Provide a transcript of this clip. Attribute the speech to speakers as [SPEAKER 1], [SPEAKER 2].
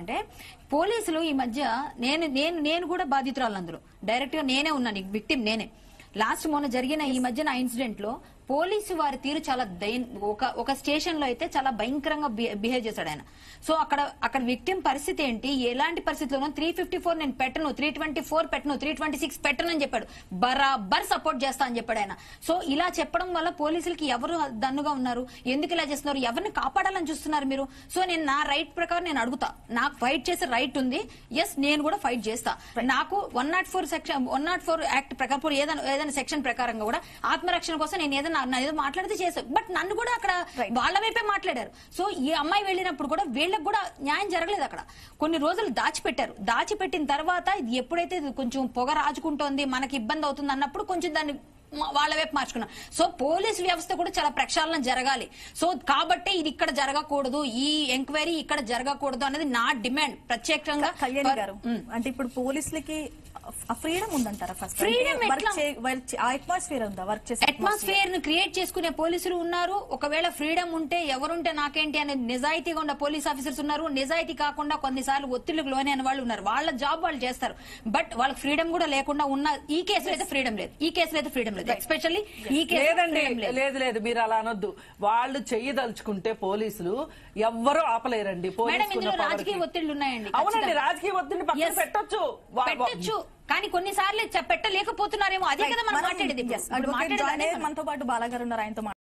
[SPEAKER 1] అంటే పోలీసులు ఈ మధ్య నేను నేను నేను కూడా బాధితురాలు అందరూ డైరెక్ట్ గా నేనే ఉన్నాను విక్టిమ్ నేనే లాస్ట్ మొన్న జరిగిన ఈ మధ్యన ఇన్సిడెంట్ లో పోలీసు వారి తీరు చాలా దైన్ ఒక ఒక స్టేషన్ లో అయితే చాలా భయంకరంగా బిహేవ్ చేశాడు ఆయన సో అక్కడ అక్కడ విక్టిమ్ పరిస్థితి ఏంటి ఎలాంటి పరిస్థితుల్లో త్రీ ఫిఫ్టీ ఫోర్ నేను పెట్టను త్రీ ట్వంటీ ఫోర్ పెట్టను త్రీ ట్వంటీ సిక్స్ పెట్టను అని చెప్పాడు బరాబర్ సపోర్ట్ చేస్తా అని చెప్పాడు ఆయన సో ఇలా చెప్పడం వల్ల పోలీసులకి ఎవరు దన్నుగా ఉన్నారు ఎందుకు ఇలా చేస్తున్నారు ఎవరిని కాపాడాలని చూస్తున్నారు మీరు సో నేను నా రైట్ ప్రకారం నేను అడుగుతా నాకు ఫైట్ చేసే రైట్ ఉంది ఎస్ నేను కూడా ఫైట్ చేస్తా నాకు one not four section one not four act ప్రకారం ఏదైనా ఏదైనా సెక్షన్ ప్రకారంగా కూడా ఆత్మరక్షణ కోసం నేను ఏదైనా నా ఏదో మాట్లాడితే చేశాను బట్ నన్ను కూడా అక్కడ వాళ్ళ వైపే మాట్లాడారు సో ఈ అమ్మాయి వెళ్ళినప్పుడు కూడా వీళ్ళకి కూడా న్యాయం జరగలేదు అక్కడ కొన్ని రోజులు దాచిపెట్టారు దాచిపెట్టిన తర్వాత ఇది ఎప్పుడైతే ఇది కొంచెం పొగ రాజుకుంటోంది మనకి ఇబ్బంది అవుతుంది అన్నప్పుడు కొంచెం దాన్ని మ- వాళ్ళ వైపు మార్చుకున్నాం సో పోలీసు వ్యవస్థ కూడా చాలా ప్రక్షాళన జరగాలి సో కాబట్టి ఇది ఇక్కడ జరగకూడదు ఈ ఎంక్వైరీ ఇక్కడ జరగకూడదు అనేది నా డిమాండ్ ప్రత్యేకంగా
[SPEAKER 2] కళ్యాణి గారు అంటే ఇప్పుడు పోలీసులకి ఫ్రీడమ్ ఉందంటారా ఫస్ట్
[SPEAKER 1] Freedom
[SPEAKER 2] వర్క్
[SPEAKER 1] ఎట్లా?
[SPEAKER 2] అట్మాస్ఫియర్ ఉందా వర్క్ చేసే
[SPEAKER 1] అట్మాస్ఫియర్ ను క్రియేట్ చేసుకునే పోలీసులు ఉన్నారు ఒకవేళ ఫ్రీడమ్ ఉంటే ఎవరుంటే నాకేంటి అనే నిజాయితీగా ఉన్న పోలీస్ ఆఫీసర్స్ ఉన్నారు నిజాయితీ కాకుండా కొన్నిసార్లు ఒత్తిళ్లకు లోనైన వాళ్ళు ఉన్నారు వాళ్ళ జాబ్ వాళ్ళు చేస్తారు బట్ వాళ్ళకి ఫ్రీడమ్ కూడా లేకుండా ఉన్న ఈ కేసులో అయితే ఫ్రీడమ్ లేదు ఈ కేసులో అయితే ఫ్రీడమ్ లేదు ఎస్పెషల్లీ ఈ కేసు
[SPEAKER 3] లేదండి లేదు లేదు మీరు అలా అనొద్దు వాళ్ళు చెయ్యదలుచుకుంటే పోలీసులు ఎవ్వరూ ఆపలేరండి
[SPEAKER 1] మేడం
[SPEAKER 3] పోలీసుకున్న
[SPEAKER 1] ఇందులో
[SPEAKER 3] power కి.
[SPEAKER 1] రాజకీయ ఒత్తిళ్లు ఉన్నాయండి
[SPEAKER 3] అవునండి
[SPEAKER 1] ఖచ్చితంగా.
[SPEAKER 3] రాజకీయ ఒత్తిడిని పక్కన
[SPEAKER 1] Yes.
[SPEAKER 3] పెట్టొచ్చు వా- వా-
[SPEAKER 1] పెట్టొచ్చు కానీ కొన్నిసార్లు చె- పెట్టలేకపోతున్నారేమో అదే కదా మనం మాట్లాడేది ఇప్పుడు. ఇప్పుడు
[SPEAKER 2] అడ్వకేట్
[SPEAKER 1] మాట్లాడేది అదే కదా.
[SPEAKER 2] మనతో పాటు బాలగారు ఉన్నారు ఆయనతో